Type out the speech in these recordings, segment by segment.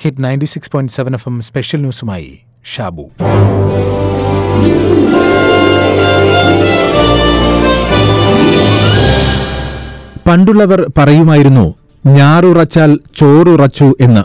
hit ninety six point seven F M special ന്യൂസുമായി ഷാബു പണ്ടുള്ളവർ പറയുമായിരുന്നു ഞാറുറച്ചാൽ ചോറുറച്ചു എന്ന്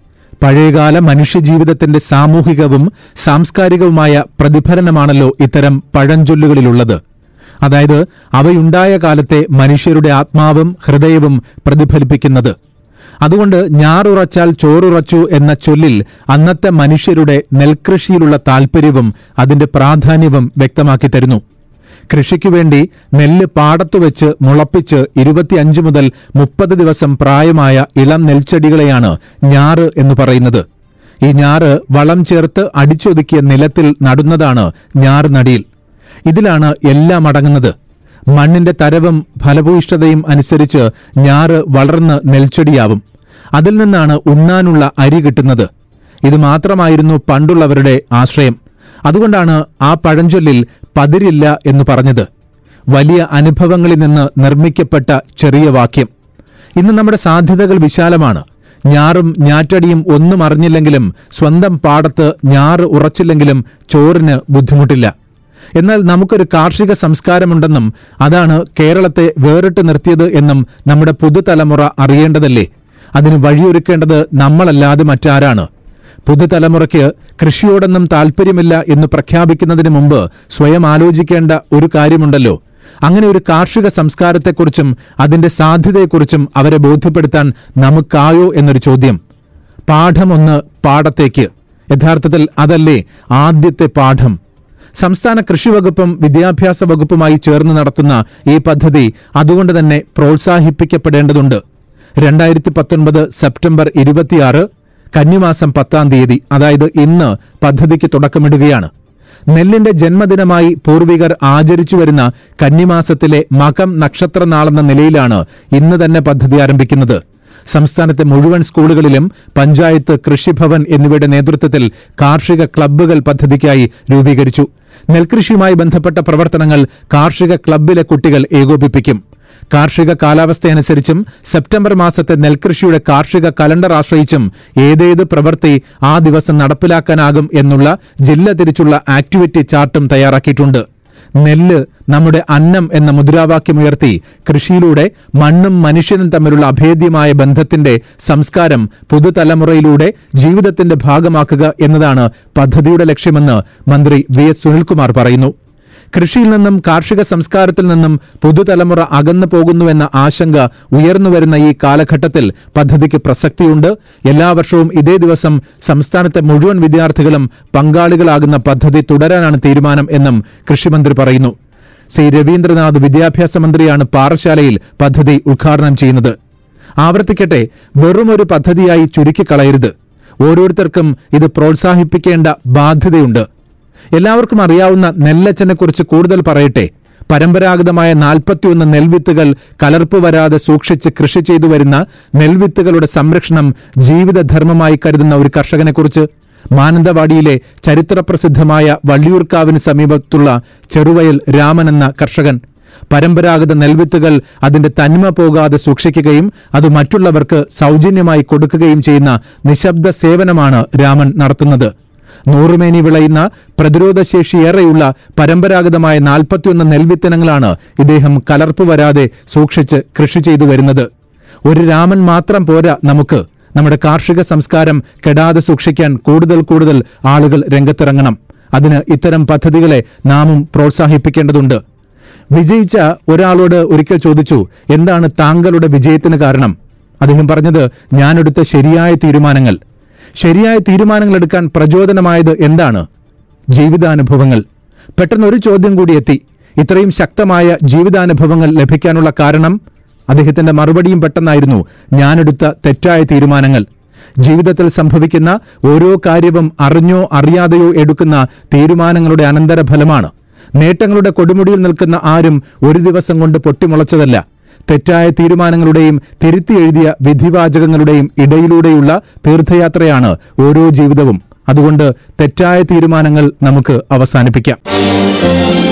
പഴയകാല മനുഷ്യജീവിതത്തിന്റെ സാമൂഹികവും സാംസ്കാരികവുമായ പ്രതിഫലനമാണല്ലോ ഇത്തരം പഴഞ്ചൊല്ലുകളിലുള്ളത് അതായത് അവയുണ്ടായ കാലത്തെ മനുഷ്യരുടെ ആത്മാവും ഹൃദയവും പ്രതിഫലിപ്പിക്കുന്നത് അതുകൊണ്ട് ഞാറുറച്ചാൽ ചോറുറച്ചു എന്ന ചൊല്ലിൽ അന്നത്തെ മനുഷ്യരുടെ നെൽകൃഷിയിലുള്ള താൽപര്യവും അതിന്റെ പ്രാധാന്യവും വ്യക്തമാക്കി തരുന്നു കൃഷിക്കു വേണ്ടി നെല്ല് പാടത്തുവെച്ച് മുളപ്പിച്ച് ഇരുപത്തിയഞ്ച് മുതൽ മുപ്പത് ദിവസം പ്രായമായ ഇളം നെൽച്ചെടികളെയാണ് ഞാറ് എന്ന് പറയുന്നത് ഈ ഞാറ് വളം ചേർത്ത് അടിച്ചൊതുക്കിയ നിലത്തിൽ നടുന്നതാണ് ഞാറ് നടിയിൽ ഇതിലാണ് എല്ലാം അടങ്ങുന്നത് മണ്ണിന്റെ തരവും ഫലഭൂയിഷ്ഠതയും അനുസരിച്ച് ഞാറ് വളർന്ന് നെൽച്ചെടിയാവും അതിൽ നിന്നാണ് ഉണ്ണാനുള്ള അരി കിട്ടുന്നത് ഇത് മാത്രമായിരുന്നു പണ്ടുള്ളവരുടെ ആശ്രയം അതുകൊണ്ടാണ് ആ പഴഞ്ചൊല്ലിൽ പതിരില്ല എന്ന് പറഞ്ഞത് വലിയ അനുഭവങ്ങളിൽ നിന്ന് നിർമ്മിക്കപ്പെട്ട ചെറിയ വാക്യം ഇന്ന് നമ്മുടെ സാധ്യതകൾ വിശാലമാണ് ഞാറും ഞാറ്റടിയും ഒന്നും അറിഞ്ഞില്ലെങ്കിലും സ്വന്തം പാടത്ത് ഞാറ് ഉറച്ചില്ലെങ്കിലും ചോറിന് ബുദ്ധിമുട്ടില്ല എന്നാൽ നമുക്കൊരു കാർഷിക സംസ്കാരമുണ്ടെന്നും അതാണ് കേരളത്തെ വേറിട്ട് നിർത്തിയത് എന്നും നമ്മുടെ പുതുതലമുറ അറിയേണ്ടതല്ലേ അതിന് വഴിയൊരുക്കേണ്ടത് നമ്മളല്ലാതെ മറ്റാരാണ് പുതുതലമുറയ്ക്ക് കൃഷിയോടൊന്നും താൽപ്പര്യമില്ല എന്ന് പ്രഖ്യാപിക്കുന്നതിന് മുമ്പ് സ്വയം ആലോചിക്കേണ്ട ഒരു കാര്യമുണ്ടല്ലോ അങ്ങനെ ഒരു കാർഷിക സംസ്കാരത്തെക്കുറിച്ചും അതിന്റെ സാധ്യതയെക്കുറിച്ചും അവരെ ബോധ്യപ്പെടുത്താൻ നമുക്കായോ എന്നൊരു ചോദ്യം പാഠമൊന്ന് പാടത്തേക്ക് യഥാർത്ഥത്തിൽ അതല്ലേ ആദ്യത്തെ പാഠം സംസ്ഥാന കൃഷി വകുപ്പും വിദ്യാഭ്യാസ വകുപ്പുമായി ചേർന്ന് നടത്തുന്ന ഈ പദ്ധതി അതുകൊണ്ട് തന്നെ പ്രോത്സാഹിപ്പിക്കപ്പെടേണ്ടതുണ്ട് രണ്ടായിരത്തി പത്തൊൻപത് സെപ്റ്റംബർ ഇരുപത്തിയാറ് കന്നിമാസം പത്താം തീയതി അതായത് ഇന്ന് പദ്ധതിക്ക് തുടക്കമിടുകയാണ് നെല്ലിന്റെ ജന്മദിനമായി പൂർവികർ ആചരിച്ചു വരുന്ന കന്നിമാസത്തിലെ മകം നക്ഷത്രനാളെന്ന നിലയിലാണ് ഇന്ന് തന്നെ പദ്ധതി ആരംഭിക്കുന്നത് സംസ്ഥാനത്തെ മുഴുവൻ സ്കൂളുകളിലും പഞ്ചായത്ത് കൃഷിഭവൻ എന്നിവയുടെ നേതൃത്വത്തിൽ കാർഷിക ക്ലബ്ബുകൾ പദ്ധതിക്കായി രൂപീകരിച്ചു നെൽകൃഷിയുമായി ബന്ധപ്പെട്ട പ്രവർത്തനങ്ങൾ കാർഷിക ക്ലബ്ബിലെ കുട്ടികൾ ഏകോപിപ്പിക്കും കാർഷിക കാലാവസ്ഥയനുസരിച്ചും സെപ്റ്റംബർ മാസത്തെ നെൽകൃഷിയുടെ കാർഷിക കലണ്ടർ ആശ്രയിച്ചും ഏതേത് പ്രവൃത്തി ആ ദിവസം നടപ്പിലാക്കാനാകും എന്നുള്ള ജില്ല തിരിച്ചുള്ള ആക്ടിവിറ്റി ചാർട്ടും തയ്യാറാക്കിയിട്ടുണ്ട് നെല്ല് നമ്മുടെ അന്നം എന്ന മുദ്രാവാക്യമുയർത്തി കൃഷിയിലൂടെ മണ്ണും മനുഷ്യനും തമ്മിലുള്ള അഭേദ്യമായ ബന്ധത്തിന്റെ സംസ്കാരം പുതുതലമുറയിലൂടെ ജീവിതത്തിന്റെ ഭാഗമാക്കുക എന്നതാണ് പദ്ധതിയുടെ ലക്ഷ്യമെന്ന് മന്ത്രി വി എസ് സുനിൽകുമാർ പറയുന്നു കൃഷിയിൽ നിന്നും കാർഷിക സംസ്കാരത്തിൽ നിന്നും പുതുതലമുറ അകന്നു പോകുന്നുവെന്ന ആശങ്ക ഉയർന്നുവരുന്ന ഈ കാലഘട്ടത്തിൽ പദ്ധതിക്ക് പ്രസക്തിയുണ്ട് എല്ലാ വർഷവും ഇതേ ദിവസം സംസ്ഥാനത്തെ മുഴുവൻ വിദ്യാർത്ഥികളും പങ്കാളികളാകുന്ന പദ്ധതി തുടരാനാണ് തീരുമാനം എന്നും കൃഷിമന്ത്രി പറയുന്നു സി രവീന്ദ്രനാഥ് വിദ്യാഭ്യാസ മന്ത്രിയാണ് പാറശാലയിൽ പദ്ധതി ഉദ്ഘാടനം ചെയ്യുന്നത് ആവർത്തിക്കട്ടെ വെറുമൊരു പദ്ധതിയായി ചുരുക്കിക്കളയരുത് ഓരോരുത്തർക്കും ഇത് പ്രോത്സാഹിപ്പിക്കേണ്ട ബാധ്യതയുണ്ട് എല്ലാവർക്കും അറിയാവുന്ന നെല്ലച്ചനെക്കുറിച്ച് കൂടുതൽ പറയട്ടെ പരമ്പരാഗതമായ നാൽപ്പത്തിയൊന്ന് നെൽവിത്തുകൾ കലർപ്പ് വരാതെ സൂക്ഷിച്ച് കൃഷി ചെയ്തു വരുന്ന നെൽവിത്തുകളുടെ സംരക്ഷണം ജീവിതധർമ്മമായി കരുതുന്ന ഒരു കർഷകനെക്കുറിച്ച് മാനന്തവാടിയിലെ ചരിത്രപ്രസിദ്ധമായ വള്ളിയൂർക്കാവിന് സമീപത്തുള്ള ചെറുവയൽ രാമൻ എന്ന കർഷകൻ പരമ്പരാഗത നെൽവിത്തുകൾ അതിന്റെ തന്മ പോകാതെ സൂക്ഷിക്കുകയും അത് മറ്റുള്ളവർക്ക് സൗജന്യമായി കൊടുക്കുകയും ചെയ്യുന്ന നിശബ്ദ സേവനമാണ് രാമൻ നടത്തുന്നത് നൂറുമേനി വിളയുന്ന പ്രതിരോധശേഷിയേറെയുള്ള പരമ്പരാഗതമായ നാൽപ്പത്തിയൊന്ന് നെൽവിത്തനങ്ങളാണ് ഇദ്ദേഹം കലർപ്പ് വരാതെ സൂക്ഷിച്ച് കൃഷി ചെയ്തു വരുന്നത് ഒരു രാമൻ മാത്രം പോരാ നമുക്ക് നമ്മുടെ കാർഷിക സംസ്കാരം കെടാതെ സൂക്ഷിക്കാൻ കൂടുതൽ കൂടുതൽ ആളുകൾ രംഗത്തിറങ്ങണം അതിന് ഇത്തരം പദ്ധതികളെ നാമും പ്രോത്സാഹിപ്പിക്കേണ്ടതുണ്ട് വിജയിച്ച ഒരാളോട് ഒരിക്കൽ ചോദിച്ചു എന്താണ് താങ്കളുടെ വിജയത്തിന് കാരണം അദ്ദേഹം പറഞ്ഞത് ഞാനെടുത്ത ശരിയായ തീരുമാനങ്ങൾ ശരിയായ തീരുമാനങ്ങൾ എടുക്കാൻ പ്രചോദനമായത് എന്താണ് ജീവിതാനുഭവങ്ങൾ പെട്ടെന്ന് ഒരു ചോദ്യം കൂടി എത്തി ഇത്രയും ശക്തമായ ജീവിതാനുഭവങ്ങൾ ലഭിക്കാനുള്ള കാരണം അദ്ദേഹത്തിന്റെ മറുപടിയും പെട്ടെന്നായിരുന്നു ഞാനെടുത്ത തെറ്റായ തീരുമാനങ്ങൾ ജീവിതത്തിൽ സംഭവിക്കുന്ന ഓരോ കാര്യവും അറിഞ്ഞോ അറിയാതെയോ എടുക്കുന്ന തീരുമാനങ്ങളുടെ അനന്തരഫലമാണ് നേട്ടങ്ങളുടെ കൊടുമുടിയിൽ നിൽക്കുന്ന ആരും ഒരു ദിവസം കൊണ്ട് പൊട്ടിമുളച്ചതല്ല തെറ്റായ തീരുമാനങ്ങളുടെയും തിരുത്തി എഴുതിയ വിധിവാചകങ്ങളുടെയും ഇടയിലൂടെയുള്ള തീർത്ഥയാത്രയാണ് ഓരോ ജീവിതവും അതുകൊണ്ട് തെറ്റായ തീരുമാനങ്ങൾ നമുക്ക് അവസാനിപ്പിക്കാം